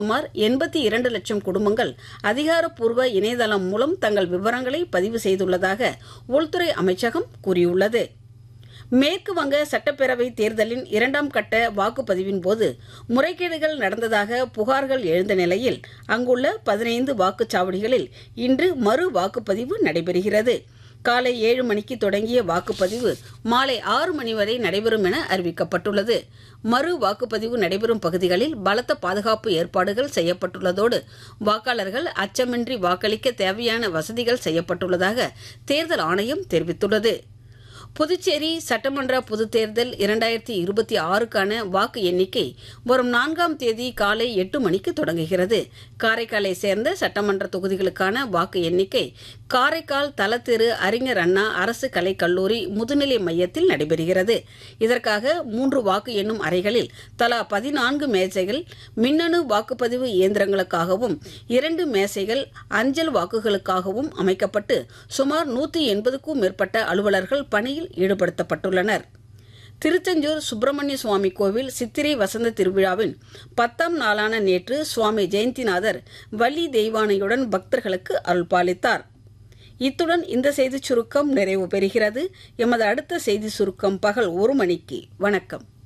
சுமார் எண்பத்தி இரண்டு லட்சம் குடும்பங்கள் அதிகாரப்பூர்வ இணையதளம் மூலம் தங்கள் விவரங்களை பதிவு செய்துள்ளதாக உள்துறை அமைச்சகம் கூறியுள்ளது மேற்கு வங்க சட்டப்பேரவை தேர்தலின் இரண்டாம் கட்ட வாக்குப்பதிவின் போது முறைகேடுகள் நடந்ததாக புகார்கள் எழுந்த நிலையில் அங்குள்ள பதினைந்து வாக்குச்சாவடிகளில் இன்று மறு வாக்குப்பதிவு நடைபெறுகிறது காலை ஏழு மணிக்கு தொடங்கிய வாக்குப்பதிவு மாலை ஆறு மணி வரை நடைபெறும் என அறிவிக்கப்பட்டுள்ளது மறு வாக்குப்பதிவு நடைபெறும் பகுதிகளில் பலத்த பாதுகாப்பு ஏற்பாடுகள் செய்யப்பட்டுள்ளதோடு வாக்காளர்கள் அச்சமின்றி வாக்களிக்க தேவையான வசதிகள் செய்யப்பட்டுள்ளதாக தேர்தல் ஆணையம் தெரிவித்துள்ளது புதுச்சேரி சட்டமன்ற பொதுத் தேர்தல் இரண்டாயிரத்தி இருபத்தி ஆறுக்கான வாக்கு எண்ணிக்கை வரும் நான்காம் தேதி காலை எட்டு மணிக்கு தொடங்குகிறது காரைக்காலை சேர்ந்த சட்டமன்ற தொகுதிகளுக்கான வாக்கு எண்ணிக்கை காரைக்கால் தலத்திரு அறிஞர் அண்ணா அரசு கலைக்கல்லூரி முதுநிலை மையத்தில் நடைபெறுகிறது இதற்காக மூன்று வாக்கு எண்ணும் அறைகளில் தலா பதினான்கு மேசைகள் மின்னணு வாக்குப்பதிவு இயந்திரங்களுக்காகவும் இரண்டு மேசைகள் அஞ்சல் வாக்குகளுக்காகவும் அமைக்கப்பட்டு சுமார் நூற்றி எண்பதுக்கும் மேற்பட்ட அலுவலர்கள் பணியில் ஈடுபடுத்தப்பட்டுள்ளனர் திருச்செஞ்சூர் சுப்பிரமணிய சுவாமி கோவில் சித்திரை வசந்த திருவிழாவின் பத்தாம் நாளான நேற்று சுவாமி ஜெயந்திநாதர் வள்ளி தெய்வானையுடன் பக்தர்களுக்கு அருள்பாலித்தார் இத்துடன் இந்த செய்திச் சுருக்கம் நிறைவு பெறுகிறது எமது அடுத்த செய்தி சுருக்கம் பகல் ஒரு மணிக்கு வணக்கம்